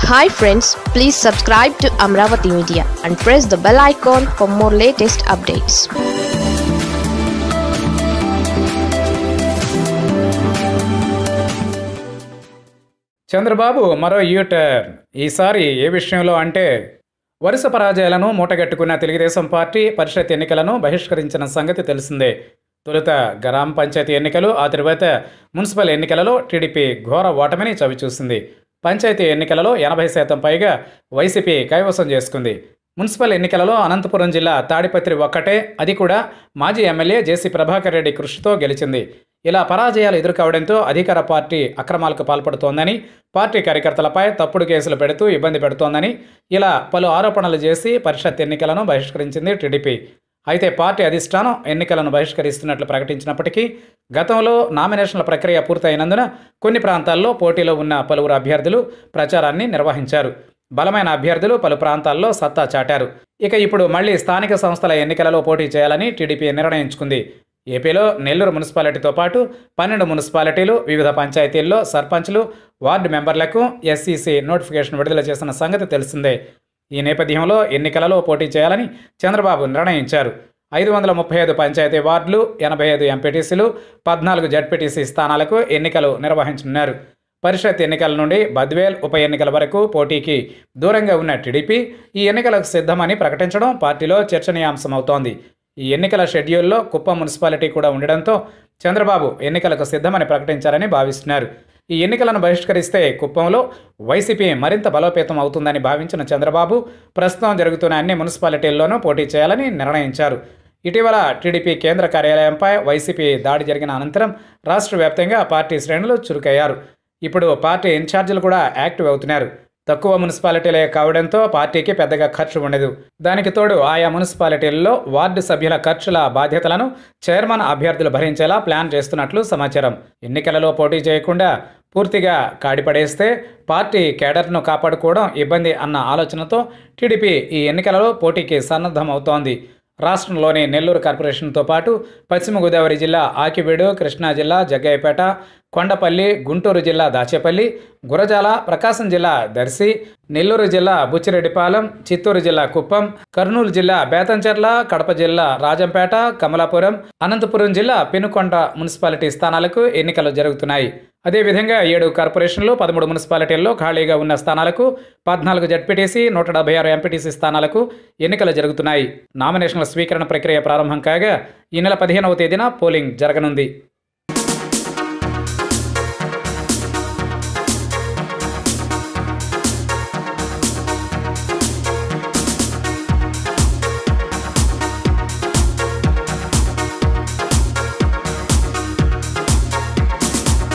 hi friends please subscribe to Amaravati media and press the bell icon for more latest updates Chandrababu మరో U turn ఈసారి ఏ విషయంలో అంటే వరుస పరాజయాలను మూటగట్టుకున్న Telugu Desam party పరిషత్ ఎన్నికలను బహిష్కరించిన సంగతి తెలిసిందే తొలుత గ్రామ పంచాయతీ ఎన్నికలు ఆ తరువాత మున్సిపల్ ఎన్నికలలో టీడీపీ ఘోర ఓటమిని చవిచూసింది పంచాయతీ ఎన్నికలలో ఎనభై శాతం పైగా వైసీపీ కైవసం చేసుకుంది మున్సిపల్ ఎన్నికలలో అనంతపురం జిల్లా తాడిపత్రి ఒక్కటే అది కూడా మాజీ ఎమ్మెల్యే జేసీ ప్రభాకర్ రెడ్డి కృషితో గెలిచింది ఇలా పరాజయాలు ఎదుర్కోవడంతో అధికార పార్టీ అక్రమాలకు పాల్పడుతోందని పార్టీ కార్యకర్తలపై తప్పుడు కేసులు పెడుతూ ఇబ్బంది పెడుతోందని ఇలా పలు ఆరోపణలు చేసి పరిషత్ ఎన్నికలను బహిష్కరించింది టీడీపీ అయితే పార్టీ అధిష్టానం ఎన్నికలను బహిష్కరిస్తున్నట్లు ప్రకటించినప్పటికీ గతంలో నామినేషన్ల ప్రక్రియ పూర్తయినందున కొన్ని ప్రాంతాల్లో పోటీలో ఉన్న పలువురు అభ్యర్థులు ప్రచారాన్ని నిర్వహించారు బలమైన అభ్యర్థులు పలు ప్రాంతాల్లో సత్తా చాటారు ఇక ఇప్పుడు మళ్లీ స్థానిక సంస్థల ఎన్నికలలో పోటీ చేయాలని టీడీపీ నిర్ణయించుకుంది ఏపీలో నెల్లూరు మున్సిపాలిటీతో పాటు పన్నెండు మున్సిపాలిటీలు వివిధ పంచాయతీల్లో సర్పంచ్లు వార్డు మెంబర్లకు ఎస్సీసీ నోటిఫికేషన్ విడుదల చేసిన సంగతి తెలిసిందే ఈ నేపథ్యంలో ఎన్నికలలో పోటీ చేయాలని చంద్రబాబు నిర్ణయించారు ఐదు వందల ముప్పై ఐదు పంచాయతీ వార్డులు ఎనభై ఐదు ఎంపీటీసీలు పద్నాలుగు జడ్పీటీసీ స్థానాలకు ఎన్నికలు నిర్వహించనున్నారు పరిషత్ ఎన్నికల నుండి బద్వేల్ ఉప ఎన్నికల వరకు పోటీకి దూరంగా ఉన్న టీడీపీ ఈ ఎన్నికలకు సిద్ధమని ప్రకటించడం పార్టీలో చర్చనీయాంశమవుతోంది ఈ ఎన్నికల షెడ్యూల్లో కుప్పం మున్సిపాలిటీ కూడా ఉండడంతో చంద్రబాబు ఎన్నికలకు సిద్ధమని ప్రకటించారని భావిస్తున్నారు ఈ ఎన్నికలను బహిష్కరిస్తే కుప్పంలో వైసీపీ మరింత బలోపేతం అవుతుందని భావించిన చంద్రబాబు ప్రస్తుతం జరుగుతున్న అన్ని మున్సిపాలిటీల్లోనూ పోటీ చేయాలని నిర్ణయించారు ఇటీవల టీడీపీ కేంద్ర కార్యాలయంపై వైసీపీ దాడి జరిగిన అనంతరం రాష్ట్ర వ్యాప్తంగా పార్టీ శ్రేణులు చురుకయ్యారు ఇప్పుడు పార్టీ ఇన్ఛార్జీలు కూడా యాక్టివ్ అవుతున్నారు తక్కువ మున్సిపాలిటీలే కావడంతో పార్టీకి పెద్దగా ఖర్చు ఉండదు దానికి తోడు ఆయా మున్సిపాలిటీల్లో వార్డు సభ్యుల ఖర్చుల బాధ్యతలను చైర్మన్ అభ్యర్థులు భరించేలా ప్లాన్ చేస్తున్నట్లు సమాచారం ఎన్నికలలో పోటీ చేయకుండా పూర్తిగా కాడిపడేస్తే పార్టీ కేడర్ను కాపాడుకోవడం ఇబ్బంది అన్న ఆలోచనతో టీడీపీ ఈ ఎన్నికలలో పోటీకి సన్నద్ధమవుతోంది రాష్ట్రంలోని నెల్లూరు కార్పొరేషన్తో పాటు పశ్చిమ గోదావరి జిల్లా ఆకివీడు కృష్ణా జిల్లా జగ్గయ్యపేట కొండపల్లి గుంటూరు జిల్లా దాచేపల్లి గురజాల ప్రకాశం జిల్లా దర్శి నెల్లూరు జిల్లా బుచ్చిరెడ్డిపాలెం చిత్తూరు జిల్లా కుప్పం కర్నూలు జిల్లా బేతంచెర్ల కడప జిల్లా రాజంపేట కమలాపురం అనంతపురం జిల్లా పెనుకొండ మున్సిపాలిటీ స్థానాలకు ఎన్నికలు జరుగుతున్నాయి అదేవిధంగా ఏడు కార్పొరేషన్లు పదమూడు మున్సిపాలిటీల్లో ఖాళీగా ఉన్న స్థానాలకు పద్నాలుగు జడ్పీటీసీ నూట డెబ్బై ఆరు ఎంపీటీసీ స్థానాలకు ఎన్నికలు జరుగుతున్నాయి నామినేషన్ల స్వీకరణ ప్రక్రియ ప్రారంభం కాగా ఈ నెల పదిహేనవ తేదీన పోలింగ్ జరగనుంది